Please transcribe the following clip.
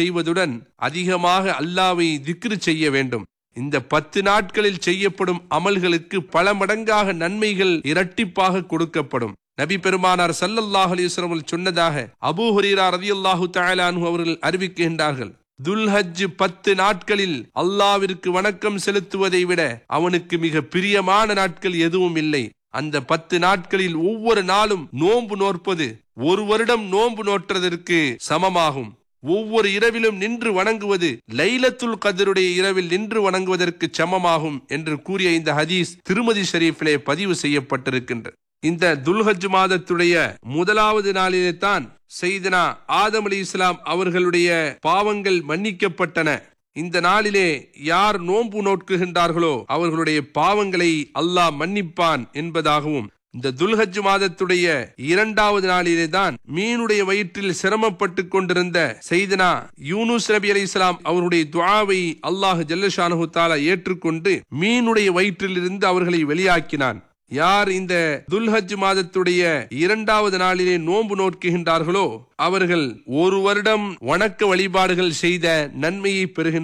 செய்வதுடன் அதிகமாக அல்லாவை திக்ரு செய்ய வேண்டும் இந்த பத்து நாட்களில் செய்யப்படும் அமல்களுக்கு பல மடங்காக நன்மைகள் இரட்டிப்பாக கொடுக்கப்படும் நபி பெருமானார் சல்லல்லாஹு அலிஸ்வரம் சொன்னதாக அபூ ஹுரீரா ரதியல்லாஹு தஆலானு அவர்கள் அறிவிக்கின்றார்கள் துல்ஹஜ் பத்து நாட்களில் அல்லாவிற்கு வணக்கம் செலுத்துவதை விட அவனுக்கு மிக பிரியமான நாட்கள் எதுவும் இல்லை அந்த பத்து நாட்களில் ஒவ்வொரு நாளும் நோன்பு நோற்பது ஒரு வருடம் நோன்பு நோற்றதற்கு சமமாகும் ஒவ்வொரு இரவிலும் நின்று வணங்குவது லைலத்துல் கதருடைய இரவில் நின்று வணங்குவதற்கு சமமாகும் என்று கூறிய இந்த ஹதீஸ் திருமதி ஷரீஃபிலே பதிவு செய்யப்பட்டிருக்கின்ற இந்த துல்ஹஜ் மாதத்துடைய முதலாவது நாளிலே தான் செய்தனா ஆதம் அலி இஸ்லாம் அவர்களுடைய பாவங்கள் மன்னிக்கப்பட்டன இந்த நாளிலே யார் நோன்பு நோக்குகின்றார்களோ அவர்களுடைய பாவங்களை அல்லாஹ் மன்னிப்பான் என்பதாகவும் இந்த துல்ஹஜ் மாதத்துடைய இரண்டாவது நாளிலே தான் மீனுடைய வயிற்றில் சிரமப்பட்டு கொண்டிருந்த செய்தனா யூனுஸ் நபி அலி இஸ்லாம் அவருடைய துவாவை அல்லாஹ் ஜல்லஷானு தாலா ஏற்றுக்கொண்டு மீனுடைய வயிற்றிலிருந்து அவர்களை வெளியாக்கினான் யார் இந்த துல்ஹஜ் மாதத்துடைய இரண்டாவது நாளிலே நோன்பு நோக்குகின்றார்களோ அவர்கள் ஒரு வருடம் வணக்க வழிபாடுகள் செய்த நன்மையை பெறுகின்ற